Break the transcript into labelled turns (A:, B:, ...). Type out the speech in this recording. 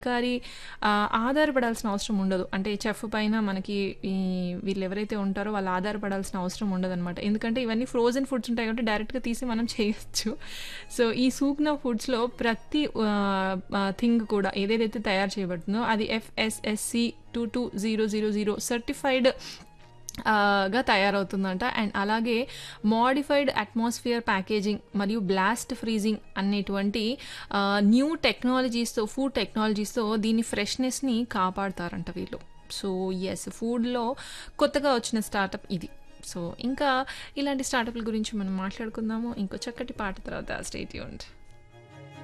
A: కానీ ఆహ్, ఆధారపడాల్సిన అవసరం ఉండదు. అంటే చెఫ్ పైన మనకి ఈ వీళ్ళెవరైతే ఉంటారో వాళ్ళు ఆధారపడాల్సిన అవసరం ఉండదనమాట. ఎందుకంటే ఇవన్నీ ఫ్రోజెన్ ఫుడ్స్ ఉంటాయి కాబట్టి డైరెక్ట్‌గా తీసి మనం చేయొచ్చు. సో, ఈ సూగ్నా ఫుడ్స్‌లో ప్రతి ఆహ్, ఆహ్, థింగ్ కూడా ఏదేదైతే తయారు చేయబడుతుందో అది ఎఫ్ఎస్ఎస్‌సి 22000 సర్టిఫైడ్ ఆహ్, గా తయారవుతుందంట. అండ్ అలాగే మోడిఫైడ్ అట్మాస్ఫియర్ ప్యాకేజింగ్ మరియు బ్లాస్ట్ ఫ్రీజింగ్ అనేటువంటి ఆహ్, న్యూ టెక్నాలజీస్‌తో ఫుడ్ టెక్నాలజీస్‌తో దీని ఫ్రెష్‌నెస్‌ని కాపాడతారంట వీళ్ళు. సో, యెస్ ఫుడ్‌లో కొత్తగా వచ్చిన స్టార్టప్ ఇది. సో, ఇంకా ఇలాంటి స్టార్టప్‌ల గురించి మనం మాట్లాడుకుందాము. ఇంకో చక్కటి పాట తర్వాత స్టే ట్యూన్డ్.